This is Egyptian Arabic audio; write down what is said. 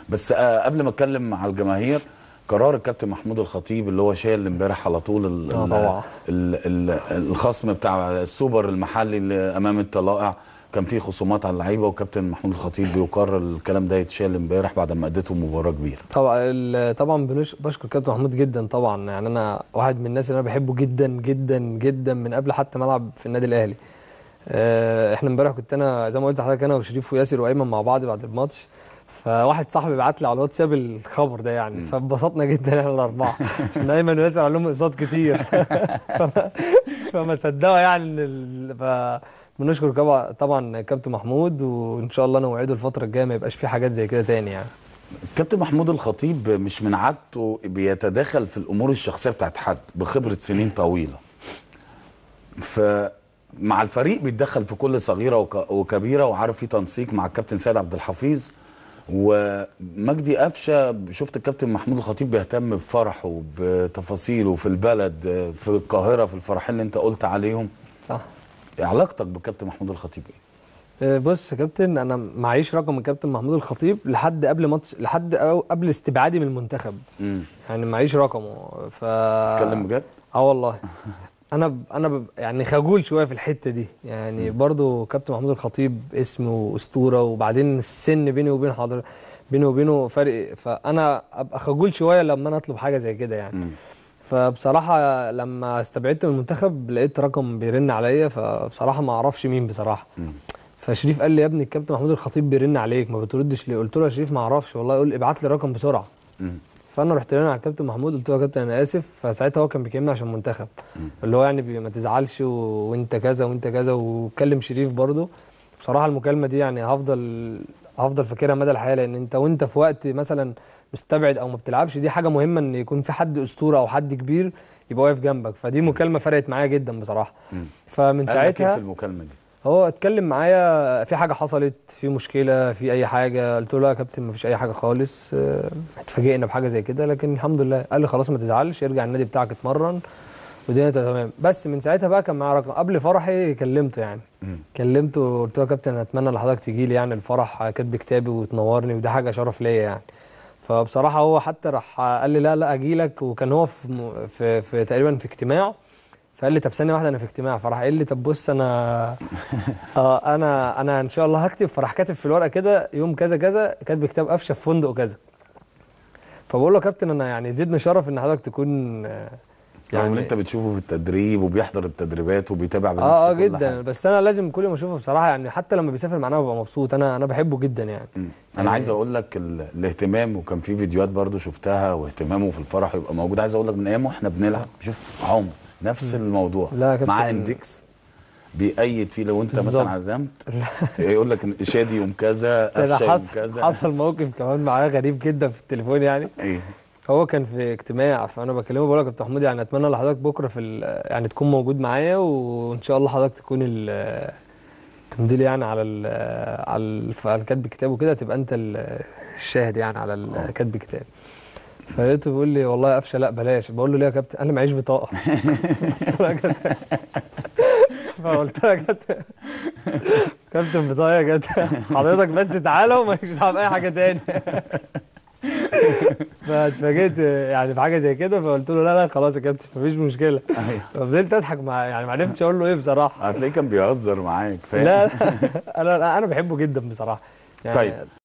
بس آه قبل ما اتكلم مع الجماهير قرار الكابتن محمود الخطيب اللي هو شايل امبارح على طول ال آه ال طبعا. ال ال الخصم بتاع السوبر المحلي اللي امام الطلائع كان فيه خصومات على اللعيبه وكابتن محمود الخطيب بيقرر الكلام ده يتشال امبارح بعد ما اديته مباراه كبيره طبعا ال- طبعا بنش... بشكر كابتن محمود جدا طبعا يعني انا واحد من الناس اللي انا بحبه جدا جدا جدا من قبل حتى ما العب في النادي الاهلي آه، احنا امبارح كنت انا زي ما قلت لحضرتك انا وشريف وياسر وايمن مع بعض بعد الماتش فواحد صاحبي بعت لي على الواتساب الخبر ده يعني فانبسطنا جدا احنا الاربعه عشان ايمن وياسر عليهم اقساط كتير فما, فما صدقوا يعني ان ال... ف بنشكر طبعا طبعا كابتن محمود وان شاء الله انا وعده الفتره الجايه ما يبقاش في حاجات زي كده تاني يعني الكابتن محمود الخطيب مش من عادته بيتداخل في الامور الشخصيه بتاعت حد بخبره سنين طويله فمع الفريق بيتدخل في كل صغيره وك- وكبيره وعارف في تنسيق مع الكابتن سيد عبد الحفيظ ومجدي قفشه شفت الكابتن محمود الخطيب بيهتم بفرحه بتفاصيله في البلد في القاهره في الفرحين اللي انت قلت عليهم صح علاقتك بالكابتن محمود الخطيب ايه؟ آه، بص يا كابتن انا معيش رقم الكابتن محمود الخطيب لحد قبل ماتش لحد أو قبل استبعادي من المنتخب امم يعني معيش رقمه ف تتكلم بجد؟ اه والله انا ب... انا ب... يعني خجول شويه في الحته دي يعني برضو كابتن محمود الخطيب اسمه اسطوره وبعدين السن بيني وبين حضر بيني وبينه فرق فانا ابقى خجول شويه لما انا اطلب حاجه زي كده يعني مم. فبصراحه لما استبعدت من المنتخب لقيت رقم بيرن عليا فبصراحه ما اعرفش مين بصراحه مم. فشريف قال لي يا ابني الكابتن محمود الخطيب بيرن عليك ما بتردش ليه قلت له يا شريف ما اعرفش والله يقول لي ابعت لي الرقم بسرعه مم. فانا رحت رن على الكابتن محمود قلت له يا كابتن انا اسف فساعتها هو كان بيكلمني عشان المنتخب اللي هو يعني بي- ما تزعلش و... وانت كذا وانت كذا وكلم شريف برضه بصراحه المكالمه دي يعني هفضل هفضل فاكرها مدى الحياه لان انت وانت في وقت مثلا مستبعد او ما بتلعبش دي حاجه مهمه ان يكون في حد اسطوره او حد كبير يبقى واقف جنبك فدي مكالمه فرقت معايا جدا بصراحه مم. فمن قال لك ايه في ساعتها المكالمه دي؟ هو اتكلم معايا في حاجه حصلت في مشكله في اي حاجه قلت له لا يا كابتن مفيش اي حاجه خالص اه، اتفاجئنا بحاجه زي كده لكن الحمد لله قال لي خلاص ما تزعلش ارجع النادي بتاعك اتمرن والدنيا تبقى تمام بس من ساعتها بقى كان معايا رقم قبل فرحي كلمته يعني مم. كلمته قلت له يا كابتن اتمنى ان حضرتك تيجي لي يعني الفرح كاتب كتابي وتنورني وده حاجه شرف ليا يعني فبصراحه هو حتى راح قال لي لا لا اجي لك وكان هو في, م- في, في تقريبا في اجتماع فقال لي طب ثانيه واحده انا في اجتماع فراح قال لي طب بص انا اه انا انا ان شاء الله هكتب فراح كاتب في الورقه كده يوم كذا كذا كاتب كتاب قفشه في فندق كذا فبقول له يا كابتن انا يعني زدني شرف ان حضرتك تكون آه، يعني اللي انت بتشوفه في التدريب وبيحضر التدريبات وبيتابع بنفسه اه اه كل جدا حاجة. بس انا لازم كل ما اشوفه بصراحه يعني حتى لما بيسافر معانا ببقى مبسوط انا انا بحبه جدا يعني مم. انا يعني- عايز اقول لك ال... الاهتمام وكان في فيديوهات برضو شفتها واهتمامه في الفرح يبقى موجود عايز اقول لك من ايام واحنا بنلعب شوف عمر نفس الموضوع لا يا كابتن. مع اندكس بيأيد فيه لو انت بالظبط. مثلا عزمت يقول لك إن شادي يوم كذا ده قفشه يوم حصل كذا حصل موقف كمان معاه غريب جدا في التليفون يعني ايه هو كان في اجتماع فانا بكلمه بقول له يا كابتن محمود يعني اتمنى لحضرتك بكره في ال- يعني تكون موجود معايا وان شاء الله حضرتك تكون ال- تمضي لي يعني على ال على ال- على كتب كتاب وكده تبقى انت ال- الشاهد يعني على ال- كتب كتاب فلقيته بيقول لي والله يا قفشه لا بلاش بقول له ليه يا كابتن قال لي معيش بطاقه قلت له يا كابتن. فقلت له يا كابتن كابتن بطاقه يا كابتن حضرتك بس تعالى ومالكش دعوه باي حاجه تاني فاتفاجئت يعني في حاجه زي كده فقلت له لا لا خلاص يا كابتن مفيش مشكله ايوه ففضلت اضحك مع يعني ما عرفتش اقول له ايه بصراحه هتلاقيه كان بيهزر معاك فاهم لا لا انا انا بحبه جدا بصراحه يعني طيب